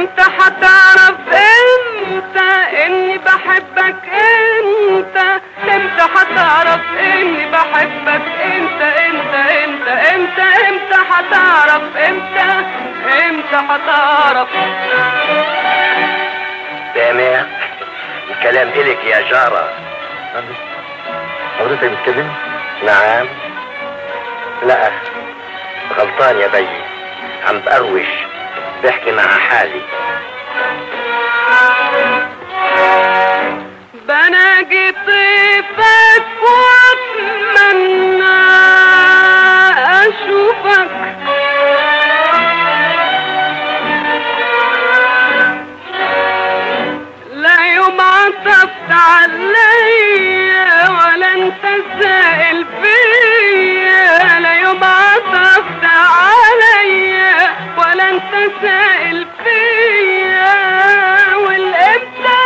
امتى هتعرف امتى اني بحبك انت امتى هتعرف اني بحبك انت انت انت امتى امتى هتعرف امتى امتى هتعرف سامع الكلام إلك يا جارة حضرتك بتكلمني نعم لا غلطان يا بي عم بقروش بحكي مع حالي بناجي طيفك واتمنى اشوفك لا يوم عطفت عليا ولا انت سائل فيا لا يوم عطفت عليا ولا انت سائل فيا والامتى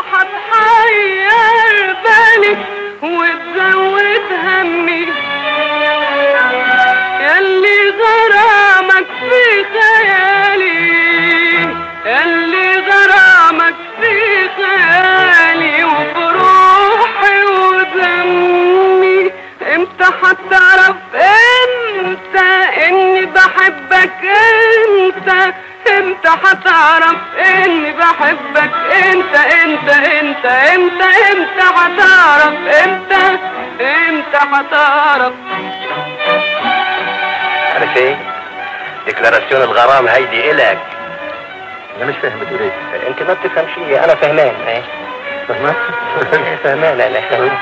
هتحير بالي وتزود همي ياللي غرامك في خيالي ياللي غرامك في خيالي وبروحي ودمي امتى هتعرف انت اني بحبك انت امتى هتعرف اني بحبك انت انت انت امتى امتى هتعرف امتى امتى هتعرف عارف ايه ديكلاراسيون الغرام هيدي إلك انا مش فاهم بتقول ايه انت ما بتفهم شيء انا فهمان ايه فاهمك فهمان انا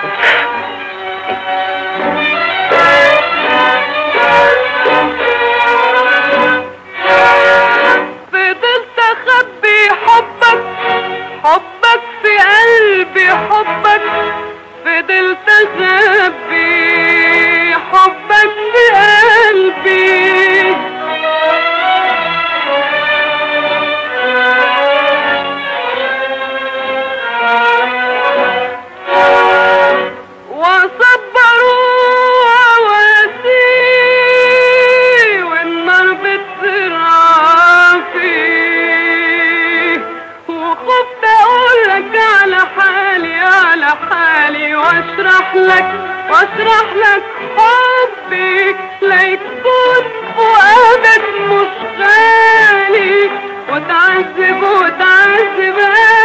فضلت اخبي حبك حبك في قلبي حبك فضلت اخبي حبك في قلبي وصبروا واسي والنار بتزرع فيه وخفت اقولك على حالي على حالي واشرح لك واشرح لك حبي ليكون فؤادك مش غالي وتعذب وتعذب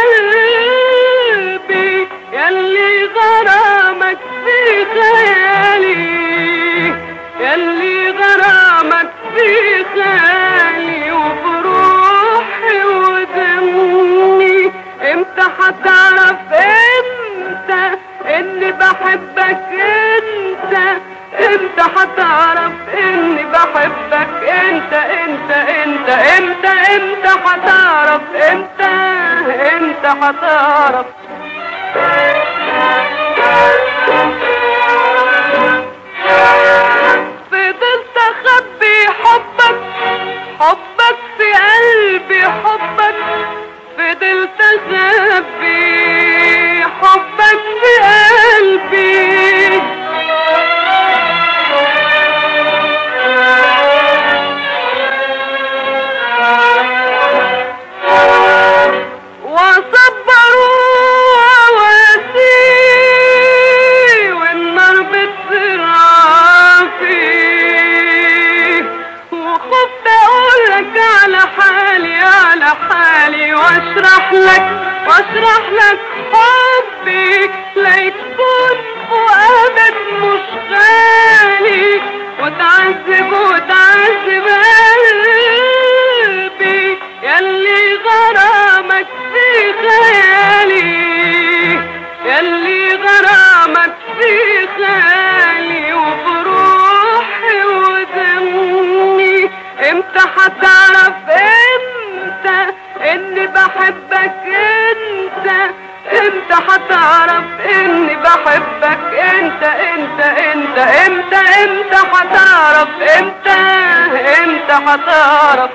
قلبي ياللي غرامك في خيالي ياللي غرامك في خيالي وبروحي ودمي امتى هتعرف امتى اني بحبك انت امتى هتعرف اني بحبك انت انت انت امتى امتى هتعرف امتى امتى هتعرف فضلت اخبي حبك حبك في قلبي حبك فضلت اخبي حبك في قلبي وصبروا واسي والنار بتزرع فيه وخفت اقولك على حالي على حالي واشرح لك واشرح لك حبي ليكون فؤادك مش غالي وتعذب وتعذب قلبي ياللي غرامك في خيالي ياللي غرامك في خيالي وبروحي ودمي امتى هتعرف امتى اني بحبك انت امتى هتعرف اني بحبك انت انت انت امتى امتى هتعرف امتى امتى هتعرف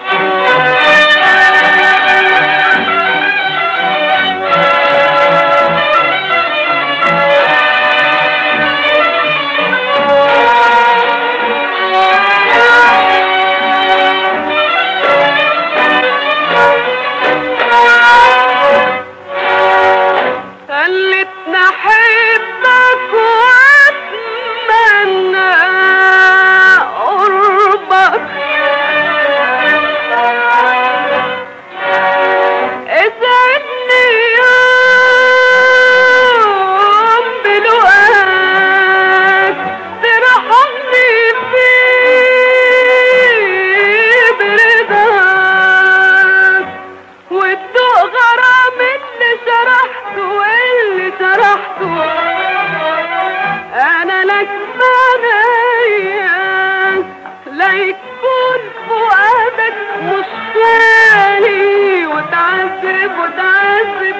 يكون فؤادك مش خالي وتعذب وتعذب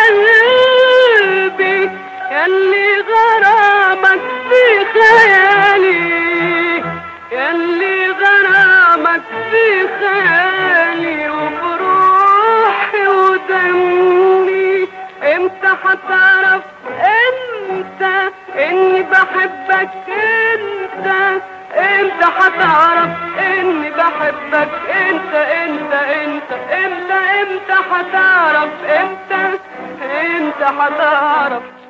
قلبي ياللي غرامك في خيالي ياللي غرامك في خيالي وبروحي ودمي امتى هتعرف انت اني بحبك انت امتى هتعرف اني بحبك انت انت انت امتى امتى هتعرف امتى امتى هتعرف